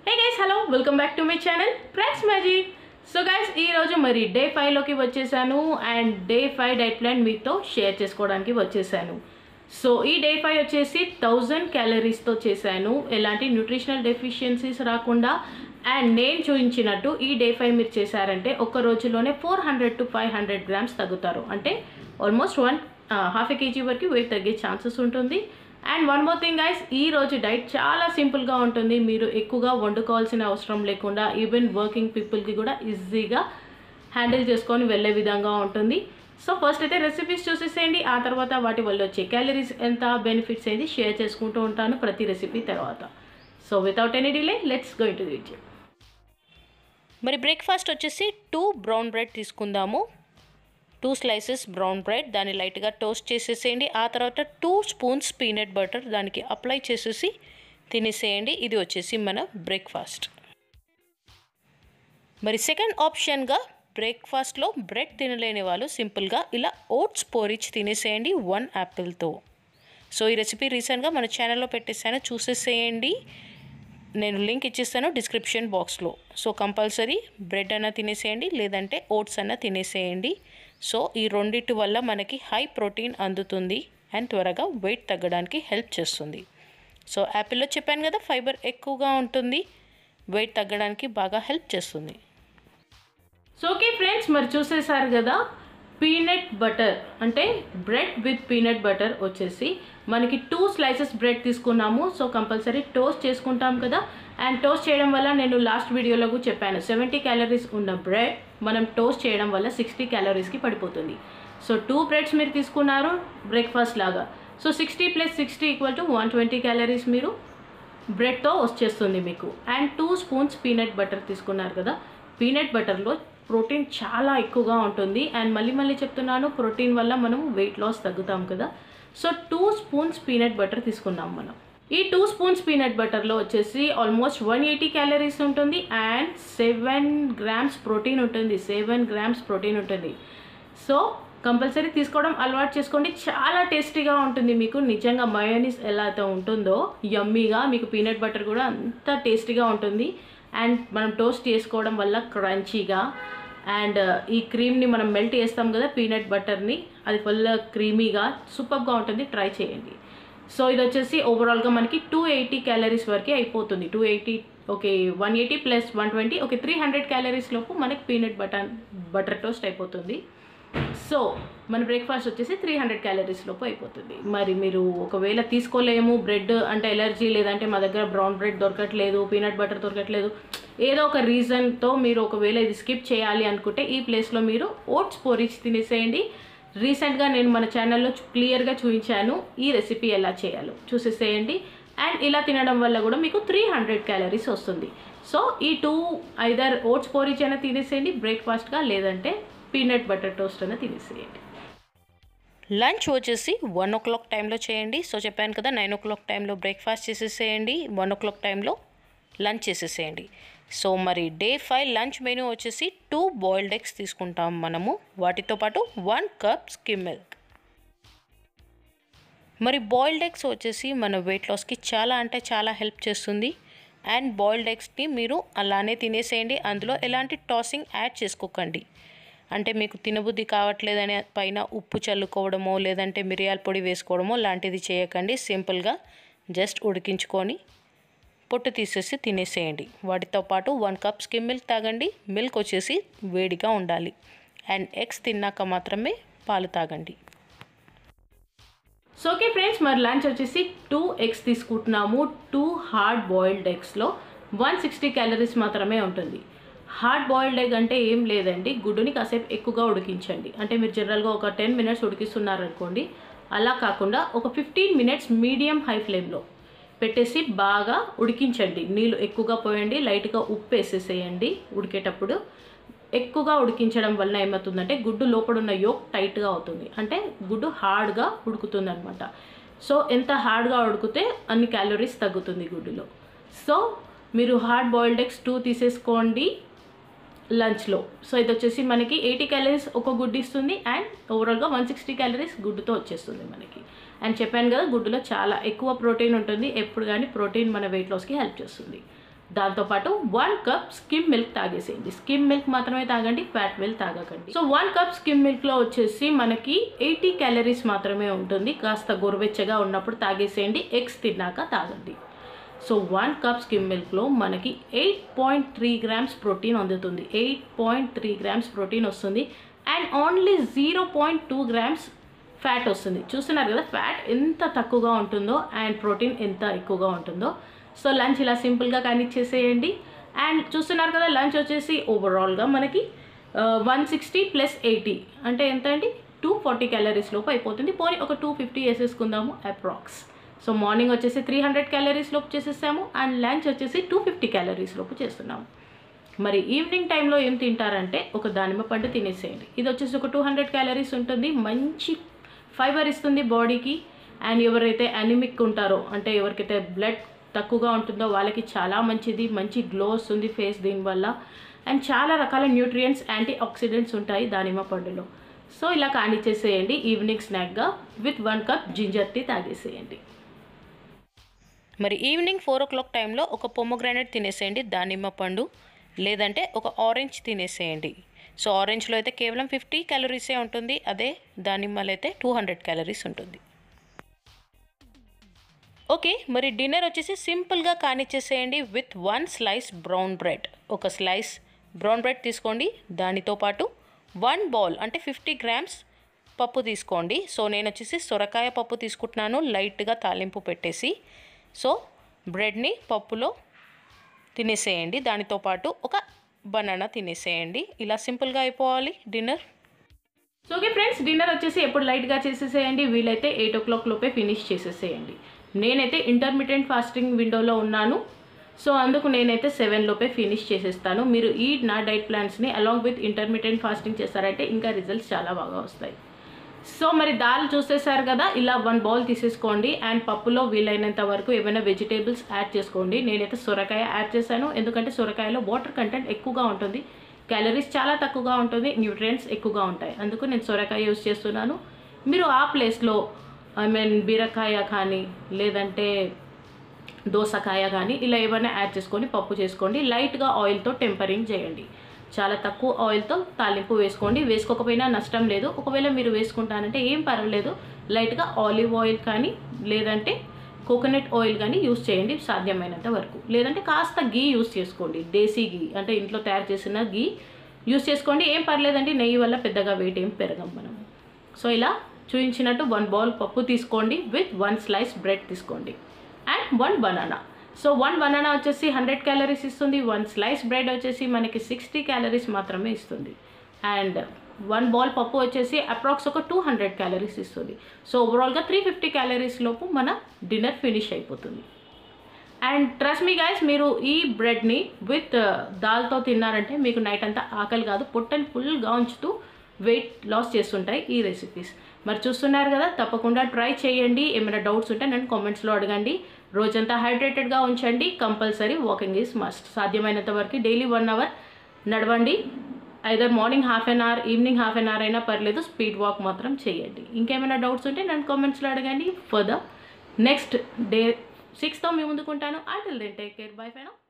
hey guys hello welcome back to my channel friends magic so guys ఈరోజు మరి day ఫైవ్లోకి వచ్చేసాను and day five diet plan మీతో share చేసుకోవడానికి వచ్చేసాను సో ఈ డే ఫైవ్ వచ్చేసి థౌజండ్ క్యాలరీస్తో చేశాను ఎలాంటి న్యూట్రిషనల్ డెఫిషియన్సీస్ రాకుండా అండ్ నేను చూపించినట్టు ఈ డే ఫైవ్ మీరు చేశారంటే ఒక రోజులోనే four hundred to five hundred grams తగ్గుతారు అంటే almost one half a KG వరకు వెయిట్ తగ్గే ఛాన్సెస్ ఉంటుంది and one more thing guys ఈ రోజు డైట్ చాలా సింపుల్గా ఉంటుంది మీరు ఎక్కువగా వండుకోవాల్సిన అవసరం లేకుండా ఈవెన్ వర్కింగ్ పీపుల్కి కూడా ఈజీగా హ్యాండిల్ చేసుకొని వెళ్ళే విధంగా ఉంటుంది సో ఫస్ట్ అయితే రెసిపీస్ చూసేసేయండి ఆ తర్వాత వాటి వల్ల వచ్చే క్యాలరీస్ ఎంత బెనిఫిట్స్ అనేది షేర్ చేసుకుంటూ ఉంటాను ప్రతి రెసిపీ తర్వాత so without any delay let's go to video మరి బ్రేక్ఫాస్ట్ వచ్చేసి టూ బ్రౌన్ బ్రెడ్ తీసుకుందాము టూ స్లైసెస్ బ్రౌన్ బ్రెడ్ దాన్ని లైట్గా టోస్ట్ చేసేసేయండి ఆ తర్వాత టూ స్పూన్స్ పీనట్ బటర్ దానికి అప్లై చేసేసి తినేసేయండి ఇది వచ్చేసి మన బ్రేక్ఫాస్ట్ మరి సెకండ్ ఆప్షన్గా బ్రేక్ఫాస్ట్లో బ్రెడ్ తినలేని వాళ్ళు సింపుల్గా ఇలా ఓట్స్ పోరిచ్ తినేసేయండి వన్ యాపిల్తో సో ఈ రెసిపీ రీసెంట్గా మన ఛానల్లో పెట్టేసాను చూసేసేయండి నేను లింక్ ఇచ్చేస్తాను డిస్క్రిప్షన్ బాక్స్లో సో కంపల్సరీ బ్రెడ్ అన్న తినేసేయండి లేదంటే ఓట్స్ అన్న తినేసేయండి సో ఈ రెండిటి వల్ల మనకి హై ప్రోటీన్ అందుతుంది అండ్ త్వరగా వెయిట్ తగ్గడానికి హెల్ప్ చేస్తుంది సో యాపిల్లో చెప్పాను కదా ఫైబర్ ఎక్కువగా ఉంటుంది వెయిట్ తగ్గడానికి బాగా హెల్ప్ చేస్తుంది సో ఓకే ఫ్రెండ్స్ మరి చూసేసారు కదా పీనట్ బటర్ అంటే బ్రెడ్ విత్ పీనట్ బటర్ వచ్చేసి మనకి టూ స్లైసెస్ బ్రెడ్ తీసుకున్నాము సో కంపల్సరీ టోస్ట్ చేసుకుంటాం కదా అండ్ టోస్ట్ చేయడం వల్ల నేను లాస్ట్ వీడియోలో కూడా చెప్పాను సెవెంటీ క్యాలరీస్ ఉన్న బ్రెడ్ మనం టోస్ట్ చేయడం వల్ల సిక్స్టీ క్యాలరీస్కి పడిపోతుంది సో టూ బ్రెడ్స్ మీరు తీసుకున్నారు బ్రేక్ఫాస్ట్ లాగా so sixty plus sixty equal to one twenty calories మీరు బ్రెడ్తో వచ్చేస్తుంది మీకు and two spoons peanut butter తీసుకున్నారు కదా పీనట్ బటర్లో ప్రోటీన్ చాలా ఎక్కువగా ఉంటుంది అండ్ మళ్ళీ మళ్ళీ చెప్తున్నాను ప్రోటీన్ వల్ల మనం వెయిట్ లాస్ తగ్గుతాం కదా so two spoons peanut butter తీసుకున్నాం మనం ఈ టూ స్పూన్స్ పీనట్ బటర్లో వచ్చేసి ఆల్మోస్ట్ వన్ ఎయిటీ క్యాలరీస్ ఉంటుంది అండ్ సెవెన్ గ్రామ్స్ ప్రోటీన్ ఉంటుంది సెవెన్ గ్రామ్స్ ప్రోటీన్ ఉంటుంది సో కంపల్సరీ తీసుకోవడం అలవాటు చేసుకోండి చాలా టేస్టీగా ఉంటుంది మీకు నిజంగా మయోనీస్ ఎలా అయితే ఉంటుందో యమ్మీగా మీకు పీనట్ బటర్ కూడా అంత టేస్టీగా ఉంటుంది అండ్ మనం టోస్ట్ చేసుకోవడం వల్ల క్రంచీగా అండ్ ఈ క్రీమ్ని మనం మెల్ట్ చేస్తాం కదా పీనట్ బటర్ని అది ఫుల్ క్రీమీగా సూపర్గా ఉంటుంది ట్రై చేయండి సో ఇది వచ్చేసి ఓవరాల్గా మనకి టూ ఎయిటీ క్యాలరీస్ వరకే అయిపోతుంది two eighty okay one eighty plus one twenty okay three hundred calories లోపు మనకి పీనట్ బటర్ బటర్ టోస్ట్ అయిపోతుంది సో మన బ్రేక్ఫాస్ట్ వచ్చేసి త్రీ హండ్రెడ్ క్యాలరీస్ లోపు అయిపోతుంది మరి మీరు ఒకవేళ తీసుకోలేము బ్రెడ్ అంటే ఎలర్జీ లేదంటే మా దగ్గర బ్రౌన్ బ్రెడ్ దొరకట్లేదు పీనట్ బటర్ దొరకట్లేదు ఏదో ఒక రీజన్తో మీరు ఒకవేళ ఇది స్కిప్ చేయాలి అనుకుంటే ఈ ప్లేస్లో మీరు ఓట్స్ పోరిచ్ తినేసేయండి రీసెంట్గా నేను మన ఛానల్లో క్లియర్గా చూపించాను ఈ రెసిపీ ఎలా చేయాలో చూసేసేయండి అండ్ ఇలా తినడం వల్ల కూడా మీకు త్రీ హండ్రెడ్ క్యాలరీస్ వస్తుంది సో ఈ టూ ఐదర్ ఓట్స్ పోరిచ్ అయినా తినేసేయండి బ్రేక్ఫాస్ట్గా లేదంటే పీనట్ బటర్ టోస్ట్ అయినా తినేసేయండి లంచ్ వచ్చేసి వన్ ఓ క్లాక్ టైంలో చేయండి సో చెప్పాను కదా నైన్ ఓ క్లాక్ టైంలో బ్రేక్ఫాస్ట్ చేసేసేయండి వన్ ఓ క్లాక్ టైంలో లంచ్ చేసేసేయండి సో మరి డే ఫైవ్ లంచ్ మెనూ వచ్చేసి టూ బాయిల్డ్ ఎగ్స్ తీసుకుంటాం మనము వాటితో పాటు వన్ కప్ స్కిమ్ మిల్క్ మరి బాయిల్డ్ ఎగ్స్ వచ్చేసి మన వెయిట్ లాస్కి చాలా అంటే చాలా హెల్ప్ చేస్తుంది అండ్ బాయిల్డ్ ఎగ్స్ని మీరు అలానే తినేసేయండి అందులో ఎలాంటి టాసింగ్ యాడ్ చేసుకోకండి అంటే మీకు తినబుద్ధి కావట్లేదనే పైన ఉప్పు చల్లుకోవడమో లేదంటే మిరియాల పొడి వేసుకోవడమో లాంటిది చేయకండి సింపుల్గా జస్ట్ ఉడికించుకొని పొట్టు తీసేసి తినేసేయండి వాటితో పాటు వన్ కప్ స్కిమ్ మిల్క్ తాగండి మిల్క్ వచ్చేసి వేడిగా ఉండాలి అండ్ ఎగ్స్ తిన్నాక మాత్రమే పాలు తాగండి సో ఓకే ఫ్రెండ్స్ మరి లంచ్ వచ్చేసి టూ ఎగ్స్ తీసుకుంటున్నాము టూ హార్డ్ బాయిల్డ్ ఎగ్స్లో వన్ సిక్స్టీ క్యాలరీస్ మాత్రమే ఉంటుంది హార్డ్ బాయిల్డ్ ఎగ్ అంటే ఏం లేదండి గుడ్డుని కాసేపు ఎక్కువగా ఉడికించండి అంటే మీరు జనరల్గా ఒక టెన్ మినిట్స్ ఉడికిస్తున్నారనుకోండి అలా కాకుండా ఒక ఫిఫ్టీన్ మినిట్స్ మీడియం హై ఫ్లేమ్లో పెట్టేసి బాగా ఉడికించండి నీళ్ళు ఎక్కువగా పోయండి లైట్గా ఉప్పు వేసేసేయండి ఉడికేటప్పుడు ఎక్కువగా ఉడికించడం వలన ఏమవుతుందంటే గుడ్డు లోపల ఉన్న యోక్ టైట్గా అవుతుంది అంటే గుడ్డు హార్డ్గా ఉడుకుతుంది అనమాట సో ఎంత హార్డ్గా ఉడికితే అన్ని క్యాలరీస్ తగ్గుతుంది గుడ్డులో సో మీరు హార్డ్ బాయిల్డ్ ఎగ్స్ టూ తీసేసుకోండి లంచ్లో సో ఇది వచ్చేసి మనకి ఎయిటీ క్యాలరీస్ ఒక గుడ్డు ఇస్తుంది అండ్ ఓవరాల్గా వన్ సిక్స్టీ క్యాలరీస్ గుడ్డుతో వచ్చేస్తుంది మనకి అండ్ చెప్పాను కదా గుడ్డులో చాలా ఎక్కువ ప్రోటీన్ ఉంటుంది ఎప్పుడు కానీ ప్రోటీన్ మన వెయిట్ లాస్కి హెల్ప్ చేస్తుంది దాంతోపాటు వన్ కప్ స్కిమ్ మిల్క్ తాగేసేయండి స్కిమ్ మిల్క్ మాత్రమే తాగండి ఫ్యాట్ మిల్క్ తాగకండి సో వన్ కప్ స్కిమ్ మిల్క్లో వచ్చేసి మనకి ఎయిటీ క్యాలరీస్ మాత్రమే ఉంటుంది కాస్త గోరువెచ్చగా ఉన్నప్పుడు తాగేసేయండి ఎగ్స్ తిన్నాక తాగండి సో వన్ కప్ స్కిమ్ మిల్క్లో మనకి eight point three grams protein అందుతుంది eight point three grams protein వస్తుంది and only zero point two grams fat వస్తుంది చూస్తున్నారు కదా ఫ్యాట్ ఎంత తక్కువగా ఉంటుందో అండ్ ప్రోటీన్ ఎంత ఎక్కువగా ఉంటుందో సో లంచ్ ఇలా సింపుల్గా కానిచ్చేసేయండి అండ్ చూస్తున్నారు కదా లంచ్ వచ్చేసి ఓవరాల్గా మనకి వన్ సిక్స్టీ ప్లస్ ఎయిటీ అంటే ఎంత అండి టూ ఫార్టీ క్యాలరీస్ లోపు అయిపోతుంది పోనీ ఒక టూ ఫిఫ్టీ వేసేసుకుందాము అప్రాక్స్ సో మార్నింగ్ వచ్చేసి త్రీ హండ్రెడ్ క్యాలరీస్ లోపు చేసేసాము అండ్ లంచ్ వచ్చేసి టూ ఫిఫ్టీ క్యాలరీస్ లోపు చేస్తున్నాము మరి ఈవినింగ్ టైంలో ఏం తింటారంటే ఒక దానిమ్మ పండు తినేసేయండి ఇది వచ్చేసి ఒక టూ హండ్రెడ్ క్యాలరీస్ ఉంటుంది మంచి ఫైబర్ ఇస్తుంది బాడీకి అండ్ ఎవరైతే అనిమిక్ ఉంటారో అంటే ఎవరికైతే బ్లడ్ తక్కువగా ఉంటుందో వాళ్ళకి చాలా మంచిది మంచి గ్లో వస్తుంది ఫేస్ దీనివల్ల అండ్ చాలా రకాల న్యూట్రియంట్స్ యాంటీ ఆక్సిడెంట్స్ ఉంటాయి దానిమ్మ పండులో సో ఇలా కానిచ్చేసేయండి ఈవినింగ్ స్నాక్గా with one cup ginger tea తాగేసేయండి మరి ఈవినింగ్ ఫోర్ ఓ క్లాక్ టైంలో ఒక పొమోగ్రానైట్ తినేసేయండి దానిమ్మ పండు లేదంటే ఒక ఆరెంజ్ తినేసేయండి సో ఆరెంజ్లో అయితే కేవలం ఫిఫ్టీ క్యాలరీసే ఉంటుంది అదే దానిమ్మలో అయితే టూ హండ్రెడ్ క్యాలరీస్ ఉంటుంది ఓకే మరి డిన్నర్ వచ్చేసి సింపుల్గా కానిచ్చేసేయండి with one slice brown bread ఒక స్లైస్ బ్రౌన్ బ్రెడ్ తీసుకోండి దానితో పాటు వన్ బౌల్ అంటే ఫిఫ్టీ గ్రామ్స్ పప్పు తీసుకోండి సో నేను వచ్చేసి సొరకాయ పప్పు తీసుకుంటున్నాను లైట్గా తాలింపు పెట్టేసి సో బ్రెడ్ని పప్పులో తినేసేయండి దానితో పాటు ఒక బనానా తినేసేయండి ఇలా సింపుల్గా అయిపోవాలి dinner so okay friends dinner వచ్చేసి ఎప్పుడు లైట్గా చేసేసేయండి వీలైతే ఎయిట్ ఓ క్లాక్ లోపే ఫినిష్ చేసేసేయండి నేనైతే ఇంటర్మీడియట్ ఫాస్టింగ్ విండోలో ఉన్నాను సో అందుకు నేనైతే సెవెన్ లోపే ఫినిష్ చేసేస్తాను మీరు ఈ నా డైట్ ప్లాన్స్ని అలాంగ్ విత్ ఇంటర్మీడియట్ ఫాస్టింగ్ చేస్తారంటే ఇంకా రిజల్ట్స్ చాలా బాగా వస్తాయి సో మరి దాల్ చూసేసారు కదా ఇలా వన్ బౌల్ తీసేసుకోండి అండ్ పప్పులో వీలైనంత వరకు ఏమైనా వెజిటేబుల్స్ యాడ్ చేసుకోండి నేనైతే సొరకాయ యాడ్ చేశాను ఎందుకంటే సొరకాయలో వాటర్ కంటెంట్ ఎక్కువగా ఉంటుంది క్యాలరీస్ చాలా తక్కువగా ఉంటుంది న్యూట్రియంట్స్ ఎక్కువగా ఉంటాయి అందుకు నేను సొరకాయ యూస్ చేస్తున్నాను మీరు ఆ ప్లేస్లో ఐ మీన్ బీరకాయ కానీ లేదంటే దోసకాయ కానీ ఇలా ఏమైనా యాడ్ చేసుకొని పప్పు చేసుకోండి లైట్గా ఆయిల్తో టెంపరింగ్ చేయండి చాలా తక్కువ ఆయిల్తో తాలింపు వేసుకోండి వేసుకోకపోయినా నష్టం లేదు ఒకవేళ మీరు వేసుకుంటానంటే ఏం పర్వాలేదు లైట్గా ఆలివ్ ఆయిల్ కానీ లేదంటే కోకోనట్ ఆయిల్ కానీ యూస్ చేయండి సాధ్యమైనంత వరకు లేదంటే కాస్త గీ యూస్ చేసుకోండి దేశీ గీ అంటే ఇంట్లో తయారు చేసిన గీ యూస్ చేసుకోండి ఏం పర్లేదండి నెయ్యి వల్ల పెద్దగా వెయిట్ ఏం పెరగం మనం సో ఇలా చూపించినట్టు వన్ బౌల్ పప్పు తీసుకోండి విత్ వన్ స్లైస్ బ్రెడ్ తీసుకోండి and one banana so one banana వచ్చేసి హండ్రెడ్ క్యాలరీస్ ఇస్తుంది వన్ స్లైస్ బ్రెడ్ వచ్చేసి మనకి సిక్స్టీ క్యాలరీస్ మాత్రమే ఇస్తుంది అండ్ వన్ బాల్ పప్పు వచ్చేసి అప్రాక్స్ ఒక టూ హండ్రెడ్ క్యాలరీస్ ఇస్తుంది సో ఓవరాల్గా త్రీ ఫిఫ్టీ క్యాలరీస్ లోపు మన డిన్నర్ ఫినిష్ అయిపోతుంది అండ్ ట్రస్ట్ మీ గైస్ మీరు ఈ బ్రెడ్ని విత్ దాల్తో తిన్నారంటే మీకు నైట్ అంతా ఆకలి కాదు పొట్టని ఫుల్గా ఉంచుతూ వెయిట్ లాస్ చేస్తుంటాయి ఈ రెసిపీస్ మరి చూస్తున్నారు కదా తప్పకుండా ట్రై చేయండి ఏమైనా డౌట్స్ ఉంటే నన్ను కామెంట్స్లో అడగండి రోజంతా హైడ్రేటెడ్గా ఉంచండి కంపల్సరీ వాకింగ్ ఈజ్ మస్ట్ సాధ్యమైనంత వరకు డైలీ వన్ అవర్ నడవండి either morning half an hour evening half an hour అయినా పర్లేదు స్పీడ్ వాక్ మాత్రం చేయండి ఇంకేమైనా డౌట్స్ ఉంటే నన్ను కామెంట్స్లో అడగండి ఫర్ ద నెక్స్ట్ డే సిక్స్తో మీ ముందుకుంటాను I till then take care bye ఫైనా